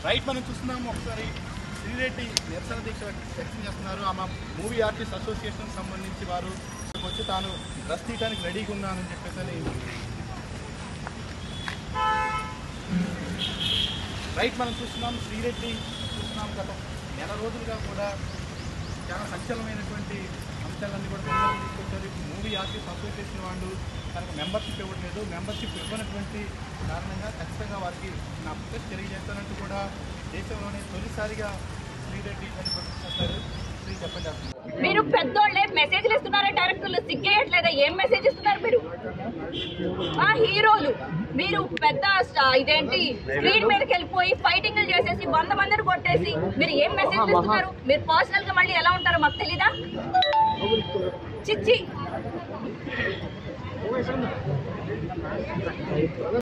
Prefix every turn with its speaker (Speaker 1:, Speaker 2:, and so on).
Speaker 1: right మనం చూస్తున్నాము ఒకసారి శ్రీరెడ్డి నిరసన దీక్ష వ్యక్తం చేస్తున్నారు ఆమె మూవీ ఆర్టిస్ట్ అసోసియేషన్ సంబంధించి వారు ఇక్కడికి వచ్చి తాను డ్రెస్ తీయడానికి రెడీగా ఉన్నానని చెప్పేసి అని రైట్ మనం చూస్తున్నాం శ్రీరెడ్డి చూస్తున్నాం గత నెల రోజులుగా కూడా చాలా సంచలనమైనటువంటి అంశాలన్నీ కూడా ప్రజలకు తీసుకొచ్చారు ఇప్పుడు మూవీ ఆర్టిస్ట్ అసోసియేషన్ వాళ్ళు తనకు మెంబర్షిప్ ఇవ్వట్లేదు మెంబర్షిప్ ఇవ్వనటువంటి కారణంగా ఖచ్చితంగా వారికి నా ప్రొటెస్ట్ తెలియజేస్తానంటూ కూడా దేశంలోనే తొలిసారిగా శ్రీరెడ్డి అని ప్రకటిస్తారు శ్రీ చెప్పండి అసలు
Speaker 2: మీరు పెద్దోళ్ళే మెసేజ్లు ఇస్తున్నారా డైరెక్టర్లు సిగ్గేయట్లేదా ఏం మెసేజ్ ఇస్తున్నారు మీరు ఆ హీరోలు మీరు పెద్ద స్టా- ఇదేంటి స్క్రీన్ మీదకి వెళ్ళిపోయి ఫైటింగ్లు చేసేసి వంద మందిని కొట్టేసి మీరు ఏం మెసేజ్ ఇస్తున్నారు మీరు పర్సనల్ గా మళ్ళీ ఎలా ఉంటారో మాకు తెలీదా చిచ్చి